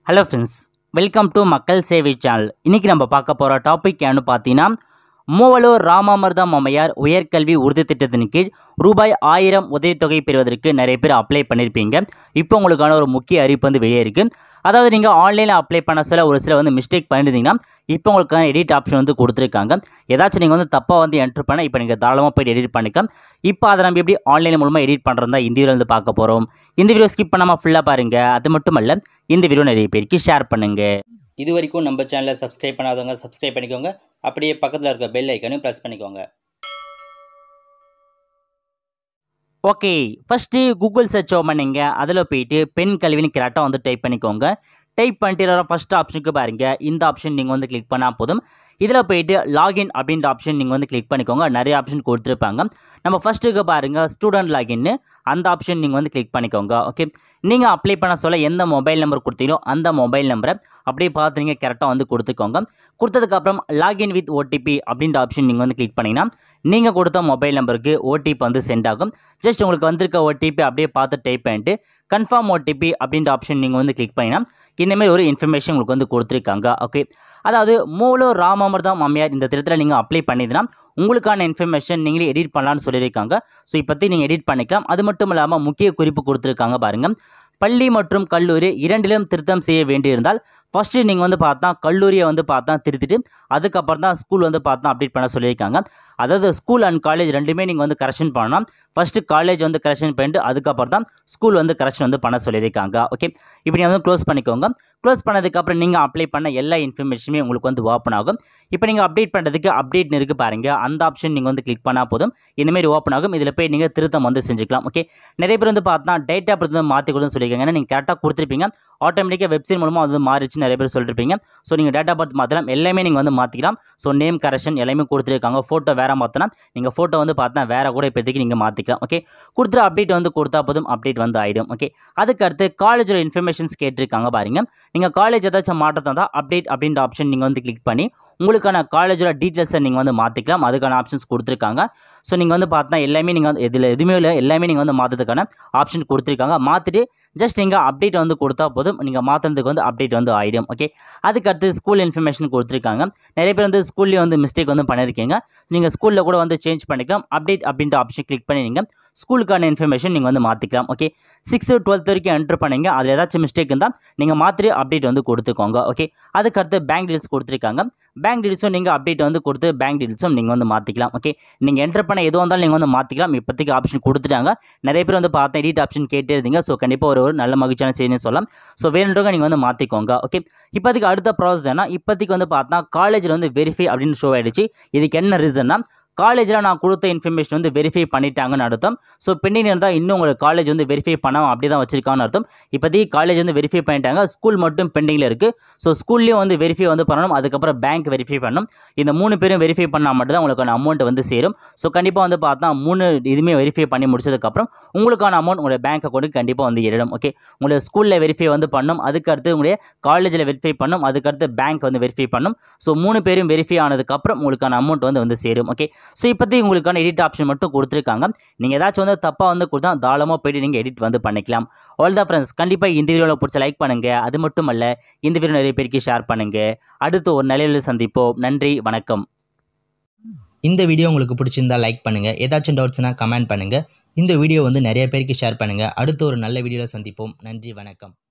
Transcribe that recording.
hello friends welcome to மக்கள் சேவை channel இன்றைக்கி நம்ம பார்க்க போகிற டாபிக் என்னன்னு பார்த்தீங்கன்னா மூவலூர் ராமாமிர்தம் அம்மையார் உயர்கல்வி உறுதி திட்டத்தின் கீழ் ரூபாய் ஆயிரம் உதவித்தொகை பெறுவதற்கு நிறைய பேர் அப்ளை பண்ணியிருப்பீங்க இப்போ உங்களுக்கான ஒரு முக்கிய அறிவிப்பு வந்து வெளியே இருக்குது அதாவது நீங்கள் ஆன்லைனில் அப்ளை பண்ண சொல்ல ஒரு சில வந்து மிஸ்டேக் பண்ணியிருந்தீங்கன்னா இப்போ உங்களுக்கான எடிட் ஆப்ஷன் வந்து கொடுத்துருக்காங்க ஏதாச்சும் நீங்கள் வந்து தப்பாக வந்து என்ட்ரு பண்ண இப்போ நீங்கள் தாராளமாக போய்ட்டு எடிட் பண்ணிக்கலாம் இப்போ அதை நம்ம எப்படி ஆன்லைன் மூலமாக எடிட் பண்ணுறதா இந்த வீடியோ வந்து பார்க்க போகிறோம் இந்த வீடியோ ஸ்கிப் பண்ணாமல் ஃபுல்லாக பாருங்கள் அது மட்டும் அல்ல இந்த வீடியோ நிறைய பேருக்கு ஷேர் பண்ணுங்கள் இது வரைக்கும் நம்ம சேனலை சப்ஸ்கிரைப் பண்ணாதவங்க சப்ஸ்கிரைப் பண்ணிக்கோங்க அப்படியே பக்கத்தில் இருக்க பெல் ஐக்கனையும் ப்ரெஸ் பண்ணிக்கோங்க okay first Google search open பண்ணிங்க அதில் போயிட்டு பெண் கல்வின்னு கரெக்டாக வந்து டைப் பண்ணிக்கோங்க டைப் பண்ணிட்டு வர ஃபஸ்ட் ஆப்ஷனுக்கு பாருங்க இந்த ஆப்ஷன் நீங்கள் வந்து கிளிக் பண்ணால் போதும் இதில் போயிட்டு லாகின் அப்படின்ற ஆப்ஷன் நீங்கள் வந்து கிளிக் பண்ணிக்கோங்க நிறைய ஆப்ஷன் கொடுத்துருப்பாங்க நம்ம ஃபஸ்ட்டுக்கு பாருங்கள் ஸ்டூடெண்ட் லாகின்னு அந்த ஆப்ஷன் நீங்கள் வந்து கிளிக் பண்ணிக்கோங்க ஓகே நீங்கள் அப்ளை பண்ண சொல்ல எந்த மொபைல் நம்பர் கொடுத்தீங்களோ அந்த மொபைல் நம்பரை அப்படியே பார்த்து நீங்கள் கரெக்டாக வந்து கொடுத்துக்கோங்க கொடுத்ததுக்கப்புறம் லாகின் வித் ஓடிபி அப்படின்ற ஆப்ஷன் நீங்கள் வந்து கிளிக் பண்ணிங்கன்னா நீங்கள் கொடுத்த மொபைல் நம்பருக்கு ஓடிபி வந்து சென்ட் ஆகும் ஜஸ்ட் உங்களுக்கு வந்திருக்க ஓடிபி அப்படியே பார்த்து டைப் பண்ணிட்டு கன்ஃபார்ம் ஓடிபி அப்படின்ற ஆப்ஷன் நீங்கள் வந்து கிளிக் பண்ணினா இந்தமாரி ஒரு இன்ஃபர்மேஷன் உங்களுக்கு வந்து கொடுத்துருக்காங்க ஓகே அதாவது மூலூர் ராமாமிர்தம் அம்மையார் இந்த திட்டத்தில் நீங்கள் அப்ளை பண்ணிதுன்னா உங்களுக்கான இன்ஃபர்மேஷன் நீங்களே எடிட் பண்ணலான்னு சொல்லியிருக்காங்க ஸோ இப்போத்தி நீங்கள் எடிட் பண்ணிக்கலாம் அது மட்டும் இல்லாமல் முக்கிய குறிப்பு கொடுத்துருக்காங்க பாருங்கள் பள்ளி மற்றும் கல்லூரி இரண்டிலும் திருத்தம் செய்ய வேண்டியிருந்தால் ஃபஸ்ட்டு நீங்கள் வந்து பார்த்தா கல்லூரியை வந்து பார்த்தா திருத்திட்டு அதுக்கப்புறம் தான் ஸ்கூல் வந்து பார்த்தா அப்டேட் பண்ண சொல்லியிருக்காங்க அதாவது ஸ்கூல் அண்ட் காலேஜ் ரெண்டுமே நீங்கள் வந்து கரெக்ஷன் பண்ணலாம் ஃபஸ்ட்டு காலேஜ் வந்து கரெக்ஷன் பண்ணிட்டு அதுக்கப்புறம் தான் ஸ்கூல் வந்து கரெக்ஷன் வந்து பண்ண சொல்லியிருக்காங்க ஓகே இப்போ நீங்கள் வந்து க்ளோஸ் பண்ணிக்கோங்க க்ளோஸ் பண்ணதுக்கப்புறம் நீங்கள் அப்ளை பண்ண எல்லா இன்ஃபர்மேஷனுமே உங்களுக்கு வந்து ஓப்பன் ஆகும் இப்போ நீங்கள் அப்டேட் பண்ணுறதுக்கு அப்டேட் இருக்குது பாருங்கள் அந்த ஆப்ஷன் நீங்கள் வந்து கிளிக் பண்ணால் போதும் இந்தமாரி ஓப்பன் ஆகும் இதில் போய் நீங்கள் திருத்தம் வந்து செஞ்சுக்கலாம் ஓகே நிறைய பேர் வந்து பார்த்தா டேட்டா பர்த் வந்து மாற்றி கொடுத்து சொல்லியிருக்காங்க ஏன்னா நீங்கள் கரெக்டாக கொடுத்துருப்பீங்க ஆட்டோமேட்டிக்காக வெப்சைட் மூலமாக அது மாறிச்சு நிறைய பேர் சொல்லியிருப்பீங்க ஸோ நீங்கள் டேட்டா பர்த் மாற்றலாம் எல்லாமே நீங்கள் வந்து மாற்றிக்கலாம் ஸோ நேம் கரெக்ஷன் எல்லாமே கொடுத்துருக்காங்க ஃபோட்டோ வேறு மாற்றினா நீங்கள் ஃபோட்டோ வந்து பார்த்தா வேறு கூட இப்போதைக்கு நீங்கள் மாற்றிக்கலாம் ஓகே கொடுத்துரு அப்டேட் வந்து கொடுத்தா போதும் அப்டேட் வந்து ஆகிடும் ஓகே அதுக்கு அடுத்து காலேஜோட இன்ஃபர்மேஷன்ஸ் கேட்டிருக்காங்க பாருங்க நீங்கள் காலேஜ் ஏதாச்சும் மாற்றத்தை தான் அப்டேட் அப்படின்ற ஆப்ஷன் நீங்கள் வந்து கிளிக் பண்ணி உங்களுக்கான காலேஜோட டீட்டெயில்ஸை நீங்கள் வந்து மாற்றிக்கலாம் அதுக்கான ஆப்ஷன்ஸ் கொடுத்துருக்காங்க ஸோ நீங்கள் வந்து பார்த்தா எல்லாமே நீங்கள் வந்து இதில் எதுவுமே இல்லை எல்லாமே நீங்கள் வந்து மாற்றுறதுக்கான ஆப்ஷன் கொடுத்துருக்காங்க மாற்றிட்டு ஜஸ்ட் நீங்கள் அப்டேட் வந்து கொடுத்தா போதும் நீங்கள் மாற்றுறதுக்கு வந்து அப்டேட் வந்து ஆகிடும் ஓகே அதுக்கு அடுத்து ஸ்கூல் இன்ஃபர்மேஷன் கொடுத்துருக்காங்க நிறைய பேர் வந்து ஸ்கூல்லேயே வந்து மிஸ்டேக் வந்து பண்ணியிருக்கீங்க நீங்கள் ஸ்கூலில் கூட வந்து சேஞ்ச் பண்ணிக்கலாம் அப்டேட் அப்படின்ற ஆப்ஷன் கிளிக் பண்ணி நீங்கள் ஸ்கூலுக்கான இன்ஃபர்மேஷன் நீங்கள் வந்து மாற்றிக்கலாம் ஓகே சிக்ஸ்த்து டுவெல்த் வரைக்கும் என்ட்ரு பண்ணீங்க அதில் ஏதாச்சும் மிஸ்டேக் இருந்தால் நீங்கள் மாற்றி அப்டேட் வந்து கொடுத்துக்கோங்க ஓகே அதுக்கு அடுத்து பேங்க் டீல்ஸ் கொடுத்துருக்காங்க பேங்க் டீல்ஸும் நீங்கள் அப்டேட் வந்து கொடுத்து பேங்க் டீல்ஸும் நீங்கள் வந்து மாற்றிக்கலாம் ஓகே நீங்கள் என்ட்ரு பண்ண எதுவாக இருந்தாலும் நீங்கள் வந்து மாற்றிக்கலாம் இப்போதைக்கு ஆப்ஷன் கொடுத்துட்டாங்க நிறைய பேர் வந்து பார்த்தா எடிட் ஆப்ஷன் கேட்டே இருந்தீங்க ஸோ கண்டிப்பாக ஒரு ஒரு நல்ல மகிழ்ச்சியான செய்தின்னு சொல்லலாம் ஸோ வேணுன்றவங்க நீங்கள் வந்து மாற்றிக்கோங்க ஓகே இப்போதைக்கு அடுத்த ப்ராசஸ் என்ன இப்போதைக்கு வந்து பார்த்தா காலேஜில் வந்து வெரிஃபை அப்படின்னு ஷோ ஆகிடுச்சு இதுக்கு என்ன ரீசன்னா காலேஜில் நான் கொடுத்த இன்ஃபர்மேஷன் வந்து வெரிஃபை பண்ணிட்டாங்கன்னு அர்த்தம் ஸோ பெண்டிங் இருந்தால் இன்னும் உங்களுக்கு காலேஜ் வந்து வெரிஃபை பண்ணாமல் அப்படி தான் வச்சிருக்காங்கன்னு அர்த்தம் இப்போதைக்கு காலேஜ் வந்து வெரிஃபை பண்ணிட்டாங்க ஸ்கூல் மட்டும் பெண்டிங்கில் இருக்குது ஸோ ஸ்கூல்லேயும் வந்து வெரிஃபை வந்து பண்ணணும் அதுக்கப்புறம் பேங்க் வெரிஃபை பண்ணணும் இந்த மூணு பேரும் வெரிஃபை பண்ணால் மட்டும் தான் உங்களுக்கான அமௌண்ட் வந்து சேரும் ஸோ கண்டிப்பாக வந்து பார்த்தா மூணு இதுவுமே வெரிஃபை பண்ணி முடிச்சதுக்கப்புறம் உங்களுக்கான அமௌண்ட் உங்களுடைய பேங்க் அக்கௌண்ட்டுக்கு கண்டிப்பாக வந்து ஏறிடும் ஓகே உங்களுடைய ஸ்கூலில் வெரிஃபை வந்து பண்ணும் அதுக்கடுத்து உங்களுடைய காலேஜில் வெரிஃபை பண்ணும் அதுக்கடுத்து பேங்க் வந்து வெரிஃபை பண்ணும் ஸோ மூணு பேரும் வெரிஃபை ஆனதுக்கப்புறம் உங்களுக்கான அமௌண்ட் வந்து வந்து சேரும் ஓகே ஸோ இப்போதைக்கு உங்களுக்கான எடிட் ஆப்ஷன் மட்டும் கொடுத்துருக்காங்க நீங்கள் ஏதாச்சும் வந்து தப்பாக வந்து கொடுத்தா தாராளமாக போயிட்டு நீங்கள் எடிட் வந்து பண்ணிக்கலாம் ஆல் த ஃப்ரெண்ட்ஸ் கண்டிப்பாக இந்த வீடியோவில் பிடிச்ச லைக் பண்ணுங்கள் அது மட்டும் அல்ல இந்த வீடியோ நிறைய பேருக்கு ஷேர் பண்ணுங்கள் அடுத்து ஒரு நிலையில் சந்திப்போம் நன்றி வணக்கம் இந்த வீடியோ உங்களுக்கு பிடிச்சிருந்தா லைக் பண்ணுங்கள் ஏதாச்சும் டவுட்ஸ்னால் கமெண்ட் பண்ணுங்கள் இந்த வீடியோ வந்து நிறைய பேருக்கு ஷேர் பண்ணுங்கள் அடுத்து ஒரு நல்ல வீடியோவில் சந்திப்போம் நன்றி வணக்கம்